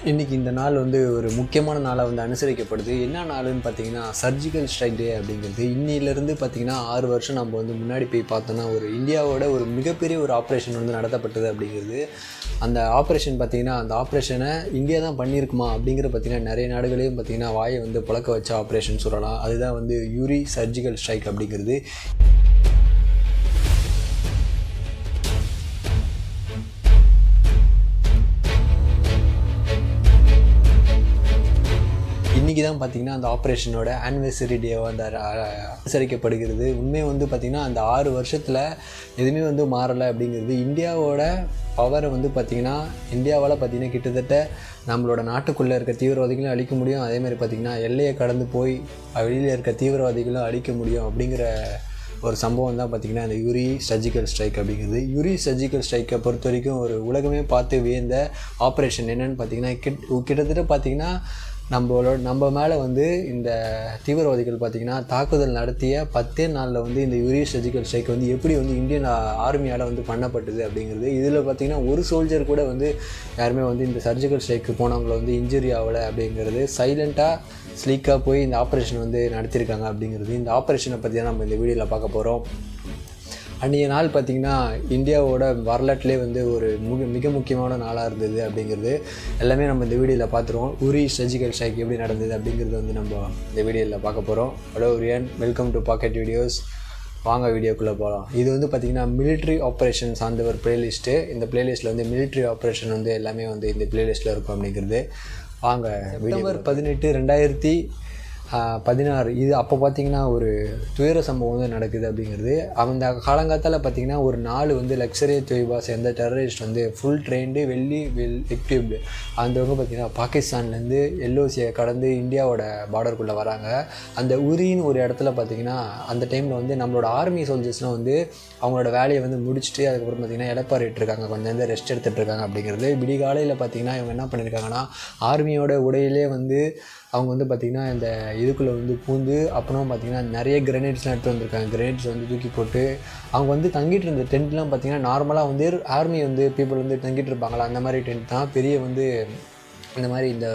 இன்றைக்கி இந்த நாள் வந்து ஒரு முக்கியமான நாளாக வந்து அனுசரிக்கப்படுது என்ன நாளுன்னு பார்த்தீங்கன்னா சர்ஜிக்கல் ஸ்ட்ரைக் டே அப்படிங்கிறது இன்னிலேருந்து பார்த்தீங்கன்னா ஆறு வருஷம் நம்ம வந்து முன்னாடி போய் பார்த்தோன்னா ஒரு இந்தியாவோட ஒரு மிகப்பெரிய ஒரு ஆப்ரேஷன் வந்து நடத்தப்பட்டது அப்படிங்கிறது அந்த ஆப்ரேஷன் பார்த்தீங்கன்னா அந்த ஆப்ரேஷனை இந்தியா தான் பண்ணியிருக்குமா அப்படிங்கிற பார்த்தீங்கன்னா நிறைய நாடுகளையும் பார்த்தீங்கன்னா வாயை வந்து புழக்க வச்ச ஆப்ரேஷன் சொல்லலாம் அதுதான் வந்து யூரி சர்ஜிக்கல் ஸ்ட்ரைக் அப்படிங்கிறது இன்றைக்கி தான் பார்த்திங்கன்னா அந்த ஆப்ரேஷனோட ஆனிவர்சரி டே வந்து அ- அ- அனுசரிக்கப்படுகிறது உண்மையை வந்து பார்த்திங்கன்னா அந்த ஆறு வருஷத்தில் எதுவுமே வந்து மாறலை அப்படிங்கிறது இந்தியாவோட பவரை வந்து பார்த்திங்கன்னா இந்தியாவால் பார்த்திங்கன்னா கிட்டத்தட்ட நம்மளோட நாட்டுக்குள்ளே இருக்க தீவிரவாதிகளும் அழிக்க முடியும் அதே மாதிரி பார்த்திங்கன்னா எல்லையை கடந்து போய் வெளியில் இருக்க தீவிரவாதிகளும் அழிக்க முடியும் அப்படிங்கிற ஒரு சம்பவம் தான் பார்த்திங்கன்னா இந்த யூரி சர்ஜிக்கல் ஸ்ட்ரைக் அப்படிங்கிறது யூரி சர்ஜிக்கல் ஸ்ட்ரைக்கை பொறுத்த வரைக்கும் ஒரு உலகமே பார்த்து வியந்த ஆப்ரேஷன் என்னன்னு பார்த்தீங்கன்னா கிட் கிட்டத்தட்ட பார்த்தீங்கன்னா நம்மளோட நம்ம மேலே வந்து இந்த தீவிரவாதிகள் பார்த்திங்கன்னா தாக்குதல் நடத்திய பத்தே நாளில் வந்து இந்த யூரி சர்ஜிக்கல் ஸ்ட்ரைக் வந்து எப்படி வந்து இந்தியன் ஆர்மியால் வந்து பண்ணப்பட்டது அப்படிங்கிறது இதில் பார்த்திங்கன்னா ஒரு சோல்ஜர் கூட வந்து யாருமே வந்து இந்த சர்ஜிக்கல் ஸ்ட்ரைக்கு போனவங்கள வந்து இன்ஜுரி ஆகலை அப்படிங்கிறது சைலண்ட்டாக ஸ்லீக்காக போய் இந்த ஆப்ரேஷன் வந்து நடத்தியிருக்காங்க அப்படிங்கிறது இந்த ஆப்ரேஷனை பற்றி தான் நம்ம இந்த வீடியோவில் பார்க்க போகிறோம் அன்றைய நாள் பார்த்திங்கன்னா இந்தியாவோட வரலாற்றிலே வந்து ஒரு மிக மிக முக்கியமான நாளாக இருந்தது அப்படிங்கிறது எல்லாமே நம்ம இந்த வீடியோவில் பார்த்துருவோம் உரி சர்ஜிக்கல் ஸ்ட்ரைக் எப்படி நடந்தது அப்படிங்கிறது வந்து நம்ம இந்த வீடியோவில் பார்க்க போகிறோம் ஹலோ ரியன் வெல்கம் டு பாக்கெட் வீடியோஸ் வாங்க வீடியோக்குள்ளே போகலாம் இது வந்து பார்த்திங்கன்னா military ஆப்ரேஷன் சார்ந்த ஒரு பிளேலிஸ்ட்டு இந்த பிளேலிஸ்ட்டில் வந்து military ஆப்ரேஷன் வந்து எல்லாமே வந்து இந்த பிளேலிஸ்ட்டில் இருக்கும் அப்படிங்கிறது வாங்க செப்டம்பர் பதினெட்டு ரெண்டாயிரத்தி ஆஹ் பதினாறு இது அப்போ பார்த்தீங்கன்னா ஒரு துயர சம்பவம் வந்து நடக்குது அப்படிங்கிறது அந்த காலங்காத்தால் பார்த்தீங்கன்னா ஒரு நாலு வந்து லக்ஸரி தொய்பா சேர்ந்த டெரரிஸ்ட் வந்து ஃபுல் ட்ரெயின்டு வெள்ளி வெல் எக்யூப்டு அந்தவங்க பார்த்தீங்கன்னா பாகிஸ்தான்லேருந்து எல்ஓசியை கடந்து இந்தியாவோட பார்டருக்குள்ளே வராங்க அந்த உரின்னு ஒரு இடத்துல பார்த்தீங்கன்னா அந்த டைமில் வந்து நம்மளோட ஆர்மி சோல்ஜர்ஸ்லாம் வந்து அவங்களோட வேலையை வந்து முடிச்சுட்டு அதுக்கப்புறம் பார்த்தீங்கன்னா இழப்பாரிட்டு இருக்காங்க கொஞ்சம் வந்து ரெஸ்ட் எடுத்துகிட்டு இருக்காங்க அப்படிங்கிறது விடிகாலையில் பார்த்தீங்கன்னா இவங்க என்ன பண்ணியிருக்காங்கன்னா ஆர்மியோட உடையிலே வந்து அவங்க வந்து பார்த்திங்கன்னா இந்த இதுக்குள்ளே வந்து பூந்து அப்புறம் பார்த்திங்கன்னா நிறைய கிரனேட்ஸ்லாம் எடுத்து வந்திருக்காங்க கிரனேட்ஸ் வந்து தூக்கி போட்டு அவங்க வந்து தங்கிட்டு இருந்த டென்ட்லாம் பார்த்திங்கன்னா நார்மலாக வந்து ஆர்மி வந்து பீப்புள் வந்து தங்கிட்டு இருப்பாங்களா அந்த மாதிரி டென்ட் தான் பெரிய வந்து இந்த மாதிரி இந்த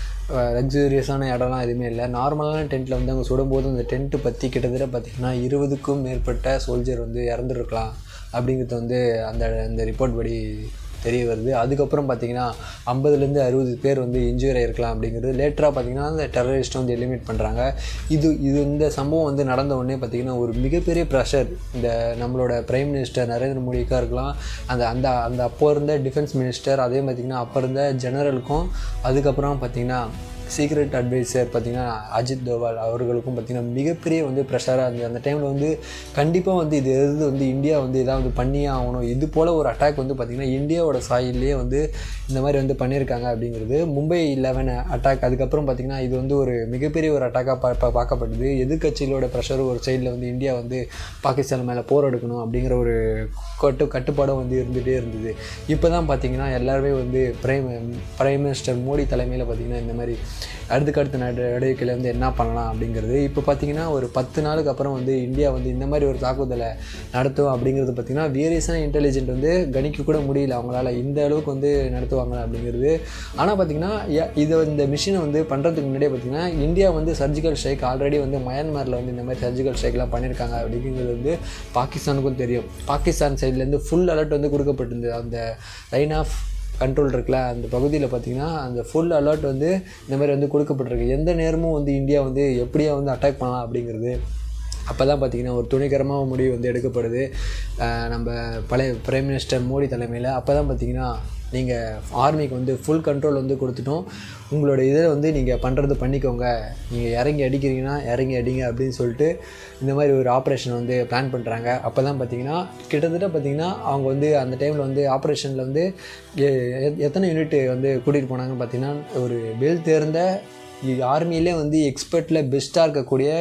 லக்ஸூரியஸான இடம்லாம் எதுவுமே இல்லை நார்மலான டென்ட்டில் வந்து அவங்க சுடும்போது அந்த டென்ட்டு பற்றி கிட்டத்தட்ட பார்த்திங்கன்னா இருபதுக்கும் மேற்பட்ட சோல்ஜர் வந்து இறந்துருக்கலாம் அப்படிங்கிறது வந்து அந்த அந்த ரிப்போர்ட் படி தெரிய வருது அதுக்கப்புறம் பார்த்தீங்கன்னா ஐம்பதுலேருந்து அறுபது பேர் வந்து இன்ஜூரி ஆயிருக்கலாம் அப்படிங்கிறது லேட்டராக பார்த்தீங்கன்னா அந்த டெரரிஸ்ட்டை வந்து எலிமினேட் பண்ணுறாங்க இது இது இந்த சம்பவம் வந்து நடந்த உடனே பார்த்தீங்கன்னா ஒரு மிகப்பெரிய ப்ரெஷர் இந்த நம்மளோட பிரைம் மினிஸ்டர் நரேந்திர மோடிக்காக இருக்கலாம் அந்த அந்த அந்த அப்போ இருந்த டிஃபென்ஸ் மினிஸ்டர் அதே பார்த்திங்கன்னா அப்போ இருந்த ஜெனரலுக்கும் அதுக்கப்புறம் பார்த்திங்கன்னா சீக்ரெட் அட்வைசர் பார்த்திங்கன்னா அஜித் தோவால் அவர்களுக்கும் பார்த்திங்கன்னா மிகப்பெரிய வந்து ப்ரெஷராக இருந்தது அந்த டைமில் வந்து கண்டிப்பாக வந்து இது எது வந்து இந்தியா வந்து இதாக பண்ணியே ஆகணும் இது போல் ஒரு அட்டாக் வந்து பார்த்திங்கன்னா இந்தியாவோட சாயிலே வந்து இந்த மாதிரி வந்து பண்ணியிருக்காங்க அப்படிங்கிறது மும்பை லெவன் அட்டாக் அதுக்கப்புறம் பார்த்திங்கன்னா இது வந்து ஒரு மிகப்பெரிய ஒரு அட்டாக்காக பா பா- பார்க்கப்படுது எதிர்க்கட்சிகளோட ப்ரெஷர் ஒரு சைடில் வந்து இந்தியா வந்து பாகிஸ்தான் மேலே போர் எடுக்கணும் அப்படிங்கிற ஒரு கட்டு கட்டுப்பாடும் வந்து இருந்துகிட்டே இருந்தது இப்போ தான் பார்த்தீங்கன்னா எல்லாருமே வந்து பிரைம் பிரைம் மினிஸ்டர் மோடி தலைமையில் பார்த்தீங்கன்னா இந்த மாதிரி அடுத்துக்கடுத்த நட நடவடிக்கையில் வந்து என்ன பண்ணலாம் அப்படிங்கிறது இப்போ பார்த்தீங்கன்னா ஒரு பத்து நாளுக்கு அப்புறம் வந்து இந்தியா வந்து இந்த மாதிரி ஒரு தாக்குதலை நடத்தும் அப்படிங்கிறது பார்த்தீங்கன்னா வேரியஸான இன்டெலிஜென்ட் வந்து கணிக்க கூட முடியல அவங்களால இந்த அளவுக்கு வந்து நடத்துவாங்க அப்படிங்கிறது ஆனால் பார்த்தீங்கன்னா ய- இது இந்த மிஷினை வந்து பண்ணுறதுக்கு முன்னாடியே பார்த்தீங்கன்னா இந்தியா வந்து சர்ஜிக்கல் ஸ்ட்ரைக் ஆல்ரெடி வந்து மயன்மாரில் வந்து இந்த மாதிரி சர்ஜிக்கல் ஸ்ட்ரைக்லாம் பண்ணியிருக்காங்க அப்படிங்கிறது வந்து பாகிஸ்தானுக்கும் தெரியும் பாகிஸ்தான் சைட்லேருந்து ஃபுல் அலர்ட் வந்து கொடுக்கப்பட்டிருந்தது அந்த லைன் ஆஃப் கண்ட்ரோல் இருக்குல்ல அந்த பகுதியில் பார்த்தீங்கன்னா அந்த ஃபுல் அலர்ட் வந்து இந்த மாதிரி வந்து கொடுக்கப்பட்டிருக்கு எந்த நேரமும் வந்து இந்தியா வந்து எப்படியா வந்து அட்டாக் பண்ணலாம் அப்படிங்கிறது அப்போ தான் பார்த்தீங்கன்னா ஒரு துணிகரமாக முடிவு வந்து எடுக்கப்படுது அஹ் நம்ம பழைய பிரைம் மினிஸ்டர் மோடி தலைமையில் அப்போ தான் பார்த்தீங்கன்னா நீங்கள் ஆர்மிக்கு வந்து ஃபுல் கண்ட்ரோல் வந்து கொடுத்துட்டோம் உங்களோட இதை வந்து நீங்கள் பண்ணுறது பண்ணிக்கோங்க நீங்கள் இறங்கி அடிக்கிறீங்கன்னா இறங்கி அடிங்க அப்படின்னு சொல்லிட்டு இந்த மாதிரி ஒரு ஆப்ரேஷன் வந்து பிளான் பண்ணுறாங்க அப்போ தான் பார்த்தீங்கன்னா கிட்டத்தட்ட பார்த்தீங்கன்னா அவங்க வந்து அந்த டைமில் வந்து ஆப்ரேஷனில் வந்து எ- எ- எத்தனை யூனிட் வந்து கூட்டிகிட்டு போனாங்கன்னு பார்த்தீங்கன்னா ஒரு வெல் தேர்ந்த ஆர்மியிலே வந்து எக்ஸ்பர்ட்டில் பெஸ்ட்டாக இருக்கக்கூடிய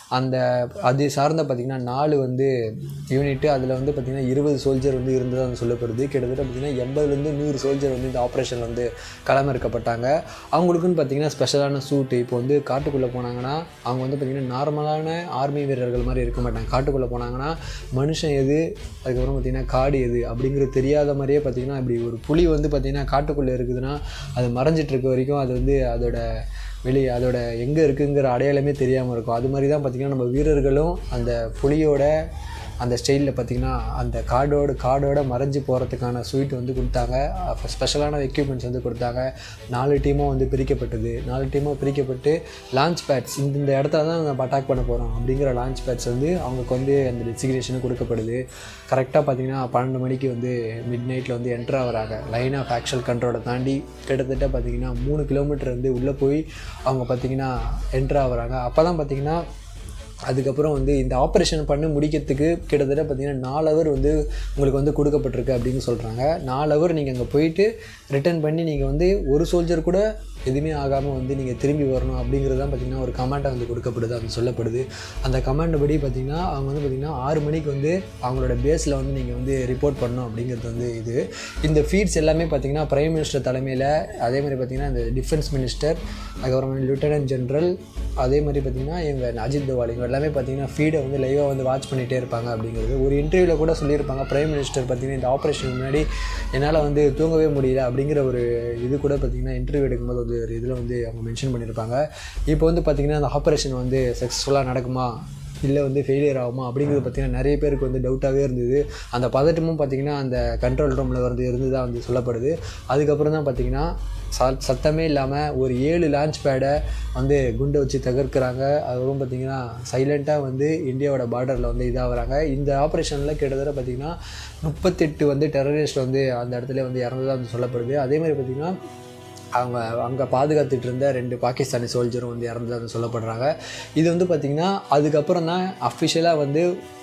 அந்த அது சார்ந்த பார்த்திங்கன்னா நாலு வந்து யூனிட்டு அதில் வந்து பார்த்திங்கன்னா இருபது சோல்ஜர் வந்து இருந்ததாக சொல்லப்படுது கிட்டத்தட்ட பார்த்திங்கன்னா எண்பதுலேருந்து நூறு சோல்ஜர் வந்து இந்த ஆப்ரேஷனில் வந்து களமிறக்கப்பட்டாங்க அவங்களுக்குன்னு பார்த்திங்கன்னா ஸ்பெஷலான சூட்டு இப்போ வந்து காட்டுக்குள்ளே போனாங்கன்னா அவங்க வந்து பார்த்திங்கன்னா நார்மலான ஆர்மி வீரர்கள் மாதிரி இருக்க மாட்டாங்க காட்டுக்குள்ளே போனாங்கன்னா மனுஷன் எது அதுக்கப்புறம் பார்த்திங்கன்னா காடு எது அப்படிங்கிறது தெரியாத மாதிரியே பார்த்திங்கன்னா இப்படி ஒரு புலி வந்து பார்த்திங்கன்னா காட்டுக்குள்ளே இருக்குதுன்னா அது மறைஞ்சிட்டு இருக்க வரைக்கும் அது வந்து அதோட வெளி அதோட எங்கே இருக்குங்கிற அடையாளமே தெரியாமல் இருக்கும் அது மாதிரி தான் பார்த்திங்கன்னா நம்ம வீரர்களும் அந்த புலியோட அந்த ஸ்டைலில் பார்த்திங்கன்னா அந்த காடோட காடோட மறைஞ்சு போகிறதுக்கான ஸ்வீட் வந்து கொடுத்தாங்க அப்போ ஸ்பெஷலான எக்யூப்மெண்ட்ஸ் வந்து கொடுத்தாங்க நாலு டீமும் வந்து பிரிக்கப்பட்டது நாலு டீமும் பிரிக்கப்பட்டு லான்ச் பேட்ஸ் இந்த இந்த இடத்துல தான் நம்ம அட்டாக் பண்ண போகிறோம் அப்படிங்கிற லான்ச் பேட்ஸ் வந்து அவங்களுக்கு வந்து அந்த டெசிக்னேஷனும் கொடுக்கப்படுது கரெக்டாக பார்த்திங்கன்னா பன்னெண்டு மணிக்கு வந்து மிட் நைட்டில் வந்து என்ட்ரு ஆகிறாங்க லைன் ஆஃப் ஆக்சுவல் கண்ட்ரோலை தாண்டி கிட்டத்தட்ட பார்த்திங்கன்னா மூணு கிலோமீட்டர் வந்து உள்ளே போய் அவங்க பார்த்திங்கன்னா என்ட்ரு ஆகுறாங்க அப்போ தான் பார்த்திங்கன்னா அதுக்கப்புறம் வந்து இந்த ஆப்ரேஷன் பண்ணி முடிக்கிறதுக்கு கிட்டத்தட்ட பார்த்திங்கன்னா நாலு ஹவர் வந்து உங்களுக்கு வந்து கொடுக்கப்பட்டிருக்கு அப்படின்னு சொல்கிறாங்க நாலு ஹவர் நீங்கள் அங்கே போயிட்டு ரிட்டர்ன் பண்ணி நீங்கள் வந்து ஒரு சோல்ஜர் கூட எதுவுமே ஆகாமல் வந்து நீங்கள் திரும்பி வரணும் அப்படிங்கிறது தான் பார்த்திங்கன்னா ஒரு கமாண்டை வந்து கொடுக்கப்படுது அது சொல்லப்படுது அந்த கமாண்ட் படி பார்த்திங்கன்னா அவங்க வந்து பார்த்திங்கன்னா ஆறு மணிக்கு வந்து அவங்களோட பேஸில் வந்து நீங்கள் வந்து ரிப்போர்ட் பண்ணணும் அப்படிங்கிறது வந்து இது இந்த ஃபீட்ஸ் எல்லாமே பார்த்திங்கன்னா பிரைம் மினிஸ்டர் தலைமையில் அதே மாதிரி பார்த்திங்கன்னா இந்த டிஃபென்ஸ் மினிஸ்டர் அதுக்கப்புறம் லிeutenant ஜென்ரல் அதே மாதிரி பார்த்திங்கன்னா எங்கள் அஜித் தோவால் இவங்க எல்லாமே பார்த்திங்கன்னா ஃபீடை வந்து லைவாக வந்து வாட்ச் பண்ணிகிட்டே இருப்பாங்க அப்படிங்கிறது ஒரு இன்டர்வியூவில் கூட சொல்லியிருப்பாங்க பிரைம் மினிஸ்டர் பார்த்திங்கன்னா இந்த ஆப்ரேஷன் முன்னாடி என்னால் வந்து தூங்கவே முடியல அப்படிங்கிற ஒரு இது கூட பார்த்திங்கன்னா இன்டர்வியூ எடுக்கும்போது வந்து ஒரு இதில் வந்து அவங்க மென்ஷன் பண்ணியிருப்பாங்க இப்போ வந்து பார்த்திங்கன்னா அந்த ஆப்ரேஷன் வந்து சக்ஸஸ்ஃபுல்லாக நடக்குமா இல்லை வந்து ஃபெயிலியர் ஆகுமா அப்படிங்கிறது பார்த்திங்கன்னா நிறைய பேருக்கு வந்து டவுட்டாகவே இருந்தது அந்த பதட்டமும் பார்த்திங்கன்னா அந்த கண்ட்ரோல் ரூமில் வந்து இருந்து தான் வந்து சொல்லப்படுது அதுக்கப்புறம் தான் பார்த்திங்கன்னா ச சத்தமே இல்லாமல் ஒரு ஏழு லான்ச் பேடை வந்து குண்டை வச்சு தகர்க்கிறாங்க அதுவும் பார்த்திங்கன்னா சைலண்ட்டாக வந்து இந்தியாவோட பார்டரில் வந்து இதாகிறாங்க இந்த ஆப்ரேஷனில் கிட்டத்தட்ட பார்த்திங்கன்னா முப்பத்தெட்டு வந்து டெரரிஸ்ட் வந்து அந்த இடத்துல வந்து இறந்ததாக வந்து சொல்லப்படுது அதே மாதிரி பார்த்திங்கன்னா அவங்க அங்கே பாதுகாத்துட்டு இருந்த ரெண்டு பாகிஸ்தானி சோல்ஜரும் வந்து இறந்ததாக சொல்லப்படுறாங்க இது வந்து பார்த்திங்கன்னா அதுக்கப்புறம் தான் அஃபிஷியலாக வந்து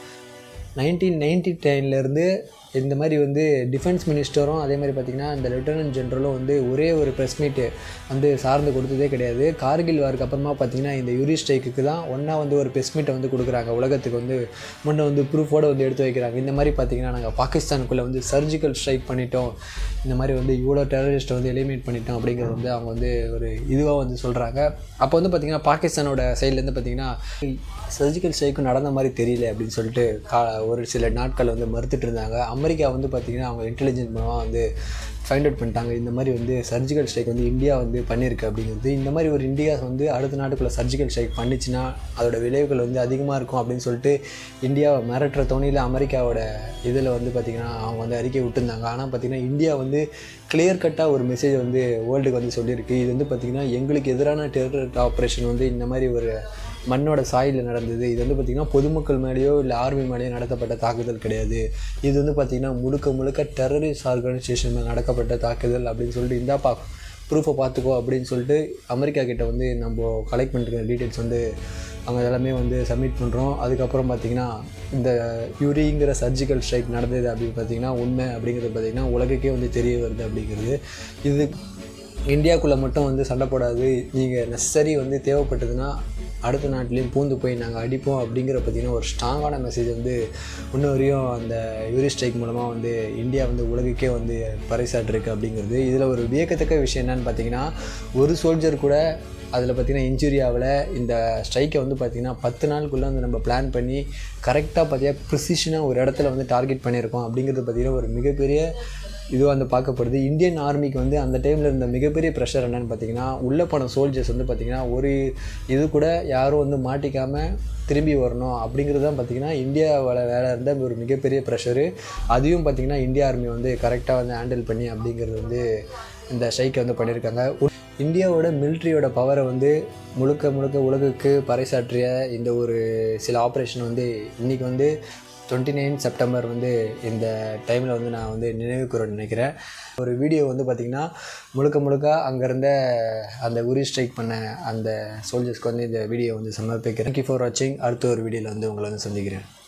நைன்டீன் நைன்டி டென்லேருந்து இந்த மாதிரி வந்து டிஃபென்ஸ் மினிஸ்டரும் அதே மாதிரி பார்த்திங்கன்னா இந்த லெஃப்டினன்ட் ஜென்ரலும் வந்து ஒரே ஒரு ப்ரெஸ் மீட்டு வந்து சார்ந்து கொடுத்ததே கிடையாது கார்கில் வாருக்கு அப்புறமா பார்த்திங்கன்னா இந்த யூரி ஸ்ட்ரைக்குக்கு தான் ஒன்றா வந்து ஒரு ப்ரெஸ் மீட்டை வந்து கொடுக்குறாங்க உலகத்துக்கு வந்து முன்னே வந்து ப்ரூஃபோடு வந்து எடுத்து வைக்கிறாங்க இந்த மாதிரி பார்த்திங்கன்னா நாங்கள் பாகிஸ்தானுக்குள்ளே வந்து சர்ஜிக்கல் ஸ்ட்ரைக் பண்ணிட்டோம் இந்த மாதிரி வந்து இவ்வளோ டெரரிஸ்ட்டை வந்து எலிமினேட் பண்ணிட்டோம் அப்படிங்கிறது வந்து அவங்க வந்து ஒரு இதுவாக வந்து சொல்கிறாங்க அப்போ வந்து பார்த்திங்கன்னா பாகிஸ்தானோட சைட்லேருந்து பார்த்திங்கன்னா சர்ஜிக்கல் ஸ்ட்ரைக்கும் நடந்த மாதிரி தெரியல அப்படின்னு சொல்லிட்டு கா ஒரு சில நாட்கள் வந்து மறுத்துட்டு இருந்தாங்க அமெரிக்கா வந்து பார்த்திங்கன்னா அவங்க இன்டெலிஜென்ஸ் மூலமாக வந்து ஃபைண்ட் அவுட் பண்ணிட்டாங்க இந்த மாதிரி வந்து சர்ஜிக்கல் ஸ்ட்ரைக் வந்து இந்தியா வந்து பண்ணியிருக்கு அப்படிங்கிறது இந்த மாதிரி ஒரு இந்தியா வந்து அடுத்த நாட்டுக்குள்ளே சர்ஜிக்கல் ஸ்ட்ரைக் பண்ணிச்சுன்னா அதோட விளைவுகள் வந்து அதிகமாக இருக்கும் அப்படின்னு சொல்லிட்டு இந்தியாவை மிரட்டுற தோணியில் அமெரிக்காவோட இதில் வந்து பார்த்திங்கன்னா அவங்க வந்து அறிக்கை விட்டுருந்தாங்க ஆனால் பார்த்திங்கன்னா இந்தியா வந்து கிளியர் கட்டாக ஒரு மெசேஜ் வந்து வேர்ல்டுக்கு வந்து சொல்லியிருக்கு இது வந்து பார்த்திங்கன்னா எங்களுக்கு எதிரான டெரர் ஆப்ரேஷன் வந்து இந்த மாதிரி ஒரு மண்ணோட சாயில் நடந்தது இது வந்து பார்த்திங்கன்னா பொதுமக்கள் மேலேயோ இல்லை ஆர்மி மேலேயோ நடத்தப்பட்ட தாக்குதல் கிடையாது இது வந்து பார்த்திங்கன்னா முழுக்க முழுக்க டெரரிஸ்ட் ஆர்கனைசேஷன் மேலே நடக்கப்பட்ட தாக்குதல் அப்படின்னு சொல்லிட்டு இந்தா பா ப்ரூஃபை பார்த்துக்கோ அப்படின்னு சொல்லிட்டு அமெரிக்கா கிட்ட வந்து நம்ம கலெக்ட் பண்ணிருக்கிற டீட்டெயில்ஸ் வந்து அவங்க எல்லாமே வந்து சப்மிட் பண்ணுறோம் அதுக்கப்புறம் பார்த்திங்கன்னா இந்த யூரிங்கிற சர்ஜிக்கல் ஸ்ட்ரைக் நடந்தது அப்படின்னு பார்த்திங்கன்னா உண்மை அப்படிங்கிறது பார்த்திங்கன்னா உலகுக்கே வந்து தெரிய வருது அப்படிங்கிறது இது இந்தியாவுக்குள்ளே மட்டும் வந்து சண்டை போடாது நீங்கள் நெசசரி வந்து தேவைப்பட்டதுன்னா அடுத்த நாட்டிலையும் பூந்து போய் நாங்கள் அடிப்போம் அப்படிங்கிற பார்த்திங்கன்னா ஒரு ஸ்ட்ராங்கான மெசேஜ் வந்து இன்ன வரையும் அந்த யூரி ஸ்ட்ரைக் மூலமாக வந்து இந்தியா வந்து உலகுக்கே வந்து பறைசாட்டிருக்கு அப்படிங்கிறது இதில் ஒரு வியக்கத்தக்க விஷயம் என்னன்னு பார்த்தீங்கன்னா ஒரு சோல்ஜர் கூட அதில் பார்த்திங்கன்னா இன்ஜுரி ஆகலை இந்த ஸ்ட்ரைக்கை வந்து பார்த்திங்கன்னா பத்து நாளுக்குள்ளே வந்து நம்ம பிளான் பண்ணி கரெக்டாக பார்த்தீங்கன்னா ப்ரிசிஷனாக ஒரு இடத்துல வந்து டார்கெட் பண்ணியிருக்கோம் அப்படிங்கிறது பார்த்திங்கன்னா ஒரு மிகப்பெரிய இதுவாக வந்து பார்க்கப்படுது இந்தியன் ஆர்மிக்கு வந்து அந்த டைமில் இருந்த மிகப்பெரிய ப்ரெஷர் என்னென்னு பார்த்தீங்கன்னா உள்ளே போன சோல்ஜர்ஸ் வந்து பார்த்திங்கன்னா ஒரு இது கூட யாரும் வந்து மாட்டிக்காமல் திரும்பி வரணும் அப்படிங்கிறது தான் பார்த்திங்கன்னா இந்தியாவோட வேலை இருந்த ஒரு மிகப்பெரிய ப்ரெஷரு அதையும் பார்த்திங்கன்னா இந்திய ஆர்மி வந்து கரெக்டாக வந்து ஹேண்டில் பண்ணி அப்படிங்கிறது வந்து இந்த ஸ்ட்ரைக்கை வந்து பண்ணியிருக்காங்க இந்தியாவோட மிலிட்ரியோட பவரை வந்து முழுக்க முழுக்க உலகுக்கு பறைசாற்றிய இந்த ஒரு சில ஆப்ரேஷன் வந்து இன்றைக்கி வந்து டுவெண்ட்டி நைன் செப்டம்பர் வந்து இந்த டைமில் வந்து நான் வந்து நினைவு கூற நினைக்கிறேன் ஒரு வீடியோ வந்து பார்த்திங்கன்னா முழுக்க முழுக்க அங்கே இருந்த அந்த உரி ஸ்ட்ரைக் பண்ண அந்த சோல்ஜர்ஸ்க்கு வந்து இந்த வீடியோ வந்து சமர்ப்பிக்கிறேன் தேங்க்யூ ஃபார் வாட்சிங் அடுத்த ஒரு வீடியோவில் வந்து உங்களை வந்து சந்திக்கிறேன்